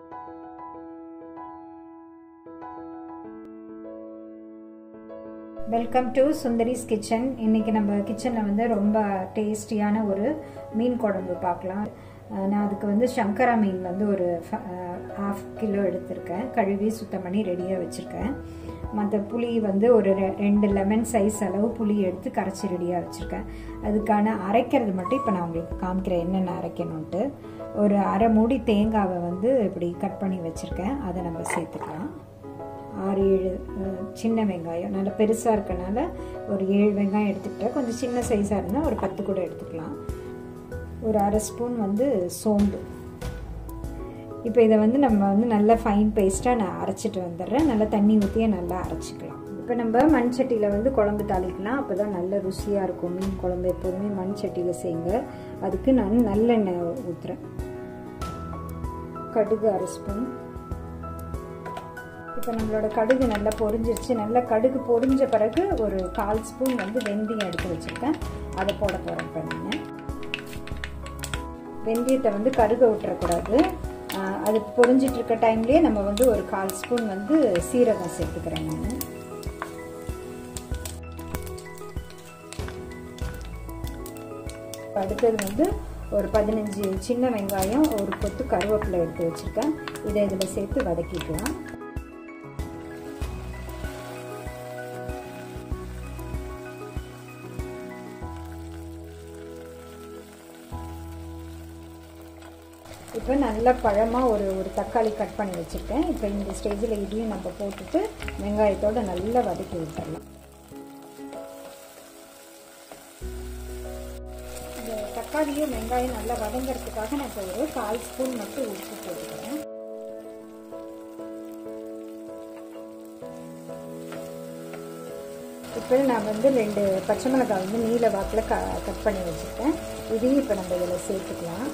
welcome to சுந்தரிஸ் kitchen இன்னைக்கு நம்ம கிச்சனில் வந்து ரொம்ப டேஸ்டியான ஒரு மீன் குழம்பு பார்க்கலாம் அஹ் நான் அதுக்கு வந்து சங்கரா மீன் வந்து ஒரு ஹாஃப் கிலோ எடுத்திருக்கேன் கழுவி சுத்தம் பண்ணி ரெடியாக வச்சுருக்கேன் மற்ற புளி வந்து ஒரு ரெ- ரெண்டு லெமன் சைஸ் அளவு புளி எடுத்து கரைச்சி ரெடியாக வச்சுருக்கேன் அதுக்கான அரைக்கிறது மட்டும் இப்போ நான் உங்களுக்கு காமிக்கிறேன் என்னென்ன அரைக்கணுன்ட்டு ஒரு அரை மூடி தேங்காவை வந்து இப்படி கட் பண்ணி வச்சுருக்கேன் அதை நம்ம சேர்த்துக்கலாம் ஆறு ஏழு அஹ், சின்ன வெங்காயம் நல்லா பெருசாக இருக்கனால ஒரு ஏழு வெங்காயம் எடுத்துக்கிட்டேன் கொஞ்சம் சின்ன சைஸாக இருந்தால் ஒரு பத்து கூட எடுத்துக்கலாம் ஒரு அரை ஸ்பூன் வந்து சோம்பு இப்போ இதை வந்து நம்ம வந்து நல்லா ஃபைன் பேஸ்ட்டாக நான் அரைச்சிட்டு வந்துடுறேன் நல்லா தண்ணி ஊற்றியே நல்லா அரைச்சிக்கலாம் இப்போ நம்ம மண் சட்டியில் வந்து குழம்பு தாளிக்கலாம் அப்போ தான் நல்ல ருசியாக இருக்கும் மீன் குழம்பு எப்போதுமே மண் சட்டியில் செய்யுங்க அதுக்கு நான் நல்லெண்ணெய் ஊற்றுறேன் கடுகு அரை ஸ்பூன் இப்போ நம்மளோட கடுகு நல்லா பொரிஞ்சிருச்சு நல்லா கடுகு பொரிஞ்ச பிறகு ஒரு கால் ஸ்பூன் வந்து வெந்தயம் எடுத்து வச்சுருக்கேன் அதை போட போகிறேன் இப்போ நான் வெந்தயத்தை வந்து கருக விட்டுறக்கூடாது ஆஹ் அது பொரிஞ்சிட்டு இருக்க டைம்லேயே நம்ம வந்து ஒரு கால் ஸ்பூன் வந்து சீரகம் சேர்த்துக்கிறேன் நான் அடுத்தது வந்து ஒரு பதினஞ்சு சின்ன வெங்காயம் ஒரு கொத்து கருவேப்பிலை எடுத்து வச்சுருக்கேன் இதை இதில் சேர்த்து வதக்கிக்கலாம் இப்போ நல்ல பழமாக ஒரு ஒரு தக்காளி கட் பண்ணி வச்சுருக்கேன் இப்போ இந்த ஸ்டேஜில் இதையும் நம்ம போட்டுட்டு வெங்காயத்தோடு நல்லா வதக்கி விட்டுடலாம் இந்த தக்காளியும் வெங்காயம் நல்லா வதங்கிறதுக்காக நான் இப்போ ஒரு கால் ஸ்பூன் மட்டும் உப்பு போட்டுக்கிறேன் இப்போ நான் வந்து ரெண்டு பச்சை மிளகாய் வந்து நீல வாக்கில் க கட் பண்ணி வச்சுருக்கேன் இதையும் இப்போ நம்ம இதில் சேர்த்துக்கலாம்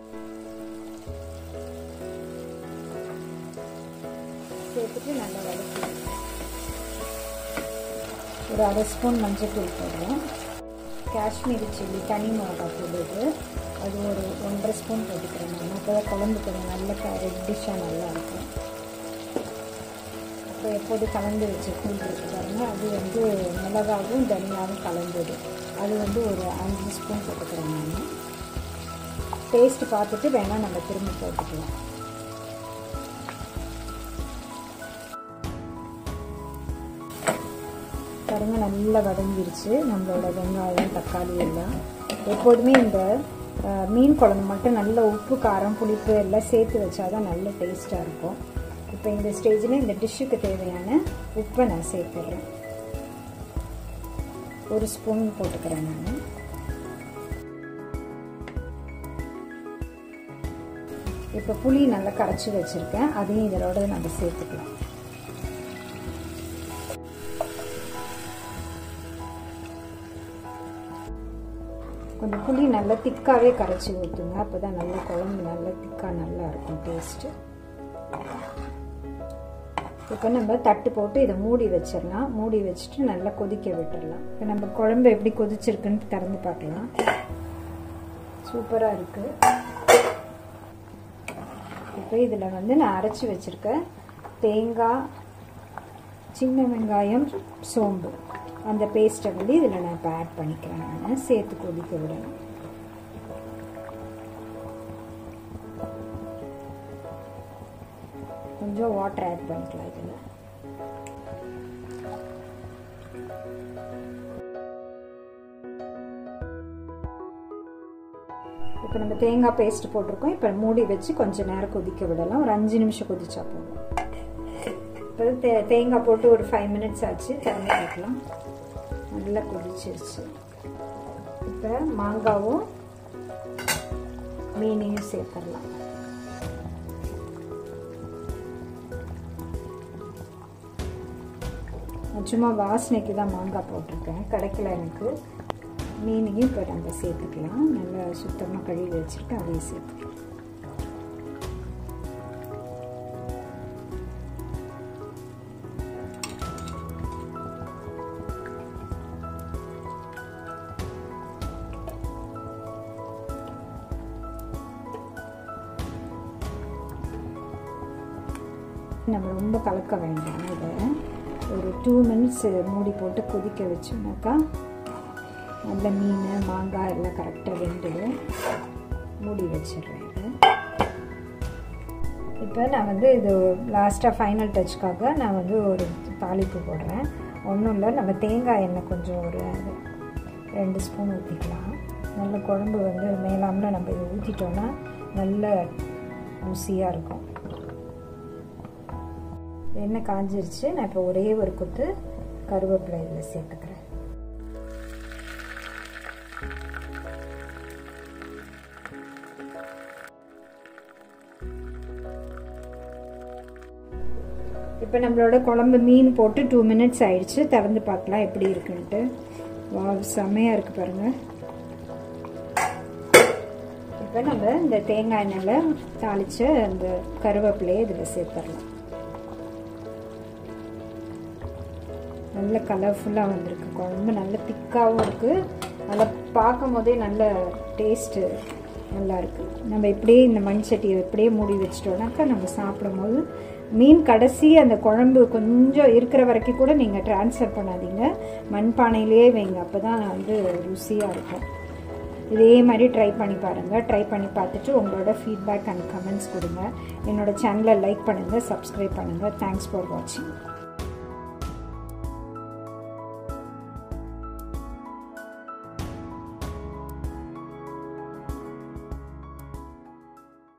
சேர்த்துட்டு நல்லா வதக்கி ஒரு அரை ஸ்பூன் மஞ்சள் தூள் போடுறோம் காஷ்மீரி சில்லி தனி மிளகாய் தூள் இது அது ஒரு ஒன்றரை ஸ்பூன் போட்டுக்கிறேன் நான் அப்போ தான் குழம்பு கொஞ்சம் நல்ல ரெட்டிஷாக நல்லா இருக்கும் அப்போ எப்போது கலந்து வச்ச தூள் இருக்கு பாருங்க அது வந்து மிளகாவும் தனியாகவும் கலந்தது அது வந்து ஒரு அஞ்சு ஸ்பூன் போட்டுக்கிறேன் நான் டேஸ்ட் பார்த்துட்டு வேணால் நம்ம திரும்ப போட்டுக்கலாம் பாருங்க நல்லா வதங்கிருச்சு நம்மளோட வெங்காயம் தக்காளி எல்லாம் எப்போதுமே இந்த அஹ், மீன் குழம்பு மட்டும் நல்ல உப்பு காரம் புளிப்பு எல்லாம் சேர்த்து வச்சாதான் நல்ல டேஸ்ட்டாக இருக்கும் இப்போ இந்த ஸ்டேஜில் இந்த டிஷ்ஷுக்கு தேவையான உப்பை நான் சேர்த்துடுறேன் ஒரு ஸ்பூன் போட்டுக்கிறேன் நான் இப்போ புளி நல்லா கரைச்சி வச்சுருக்கேன் அதையும் இதோட நம்ம சேர்த்துக்கலாம் கொஞ்சம் புளி நல்லா திக்காகவே கரைச்சி ஊற்றுங்க அப்போ தான் நல்லா குழம்பு நல்லா திக்காக நல்லா இருக்கும் டேஸ்ட்டு இப்போ நம்ம தட்டு போட்டு இதை மூடி வச்சிடலாம் மூடி வச்சுட்டு நல்லா கொதிக்க விட்டுடலாம் இப்போ நம்ம குழம்பு எப்படி கொதிச்சிருக்குன்னு திறந்து பார்க்கலாம் சூப்பராக இருக்குது இப்போ இதில் வந்து நான் அரைச்சி வச்சுருக்க தேங்காய் சின்ன வெங்காயம் சோம்பு அந்த பேஸ்ட்டை வந்து இதில் நான் இப்போ ஆட் பண்ணிக்கிறேன் நான் சேர்த்து கொதிக்க விடணும் கொஞ்சம் வாட்டர் ஆட் பண்ணிக்கலாம் இதில் இப்போ நம்ம தேங்காய் பேஸ்ட் போட்டிருக்கோம் இப்போ மூடி வச்சு கொஞ்சம் நேரம் கொதிக்க விடலாம் ஒரு அஞ்சு நிமிஷம் கொதிச்சா போதும் இப்போ தே தேங்காய் போட்டு ஒரு ஃபைவ் மினிட்ஸ் ஆச்சு திறந்து வைக்கலாம் நல்லா கொதிச்சிருச்சு இப்போ மாங்காவும் மீனையும் சேர்த்துடலாம் சும்மா வாசனைக்கு தான் மாங்காய் போட்டிருக்கேன் கிடைக்கல எனக்கு மீனையும் இப்போ நம்ம சேர்த்துக்கலாம் நல்லா சுத்தமாக கழுவி வச்சுருக்கேன் அதையும் சேர்த்துக்கலாம் நம்ம ரொம்ப கலக்க வேண்டாம் இதை ஒரு டூ மினிட்ஸ் மூடி போட்டு கொதிக்க வச்சோம்னாக்கா நல்ல மீன் மாங்காய் எல்லாம் கரெக்டாக வெந்துடும் மூடி வச்சிடுறேன் இது இப்போ நான் வந்து இது லாஸ்ட்டாக ஃபைனல் டச்சுக்காக நான் வந்து ஒரு தாளிப்பு போடுறேன் ஒன்றும் இல்லை நம்ம தேங்காய் எண்ணெய் கொஞ்சம் ஒரு ரெண்டு ஸ்பூன் ஊற்றிக்கலாம் நல்ல குழம்பு வந்து மேலாமல் நம்ம இதை ஊற்றிட்டோன்னா நல்ல ருசியாக இருக்கும் எண்ணெய் காஞ்சிருச்சு நான் இப்போ ஒரே ஒரு கொத்து கருவேப்பிலை இதில் சேர்த்துக்கிறேன் இப்போ நம்மளோட குழம்பு மீன் போட்டு டூ மினிட்ஸ் ஆயிடுச்சு திறந்து பார்க்கலாம் எப்படி இருக்குன்ட்டு வா செம்மையாக இருக்குது பாருங்கள் இப்போ நம்ம இந்த தேங்காய் எண்ணெயில் தாளித்து அந்த கருவேப்பிலையை இதில் சேர்த்துடலாம் நல்ல கலர்ஃபுல்லாக வந்திருக்கு குழம்பு நல்ல திக்காகவும் இருக்குது நல்லா பார்க்கும் போதே நல்ல டேஸ்ட்டு நல்லா இருக்குது நம்ம இப்படியே இந்த மண் சட்டியை இப்படியே மூடி வச்சிட்டோம்னாக்கா நம்ம சாப்பிடும் போது மீன் கடைசி அந்த குழம்பு கொஞ்சம் இருக்கிற வரைக்கும் கூட நீங்கள் ட்ரான்ஸ்ஃபர் பண்ணாதீங்க மண்பானையிலேயே வைங்க அப்போ தான் வந்து ருசியாக இருக்கும் இதே மாதிரி ட்ரை பண்ணி பாருங்கள் ட்ரை பண்ணி பார்த்துட்டு உங்களோட ஃபீட்பேக் அண்ட் கமெண்ட்ஸ் கொடுங்க என்னோட சேனலை லைக் பண்ணுங்கள் சப்ஸ்கிரைப் பண்ணுங்கள் தேங்க்ஸ் ஃபார் வாட்சிங்